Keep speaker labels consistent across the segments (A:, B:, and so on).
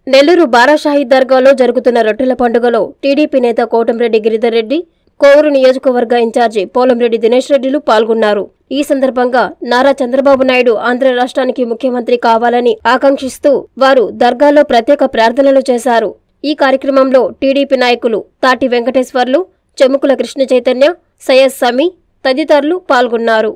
A: నెల్లూరు బారాషాహి దర్గాలో జరుగుతున్న రొట్టెల పండుగలో టీడీపీ నేత కోటంరెడ్డి గిరిధర్ రెడ్డి కోవూరు నియోజకవర్గ ఇన్ఛార్జి పోలంరెడ్డి దినేష్ రెడ్డిలు పాల్గొన్నారు ఈ సందర్భంగా నారా చంద్రబాబు నాయుడు ఆంధ్ర రాష్ట్రానికి ముఖ్యమంత్రి కావాలని ఆకాంక్షిస్తూ వారు దర్గాలో ప్రత్యేక ప్రార్థనలు చేశారు ఈ కార్యక్రమంలో టీడీపీ నాయకులు తాటి వెంకటేశ్వర్లు చెముకుల కృష్ణ చైతన్య సయ్యద్ సమీ తదితరులు పాల్గొన్నారు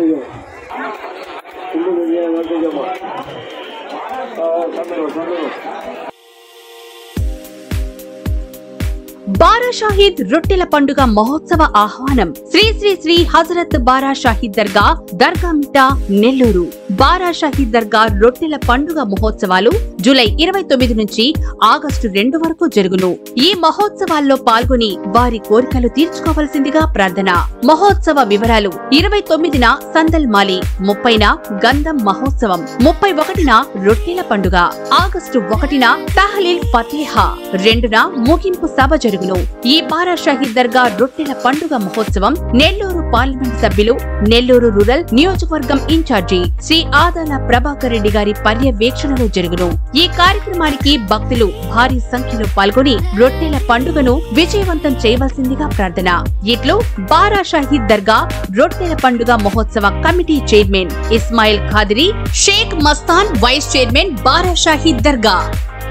B: బారా షాహీద్ రొట్టెల పండుగ మహోత్సవ ఆహ్వానం శ్రీ శ్రీ శ్రీ హజరత్ బారా షాహీద్ దర్గా దర్గా మిట్టా నెల్లూరు బారా షాహీద్ దర్గా రొట్టెల పండుగ మహోత్సవాలు జూలై ఇరవై తొమ్మిది నుంచి ఆగస్టు రెండు వరకు జరుగును ఈ మహోత్సవాల్లో పాల్గొని వారి కోరికలు తీర్చుకోవలసిందిగా ప్రార్థన మహోత్సవ వివరాలు ఇరవై తొమ్మిదిన సందల్ మాలి ముప్పైన గంధం మహోత్సవం ముప్పై ఒకటిన రొట్టెల పండుగ ఆగస్టు ఒకటిన తహలీల్ ఫతేహా రెండున ముగింపు సభ జరుగును ఈ బారా షాహీద్ దర్గా రొట్టెల పండుగ మహోత్సవం నెల్లూరు పార్లమెంట్ సభ్యులు నెల్లూరు రూరల్ నియోజకవర్గం ఇన్ఛార్జి శ్రీ ఆదాల ప్రభాకర్ రెడ్డి గారి పర్యవేక్షణలో జరుగును ఈ కార్యక్రమానికి భక్తులు భారీ సంఖ్యలో పాల్గొని రొట్టెల పండుగను విజయవంతం చేయవలసిందిగా ప్రార్థన ఇట్లు బారా షాహీద్ దర్గా రొట్టెల పండుగ మహోత్సవ committee chairman Ismail Khadiri Shaik Mastan vice chairman Bara Shaheed దర్గా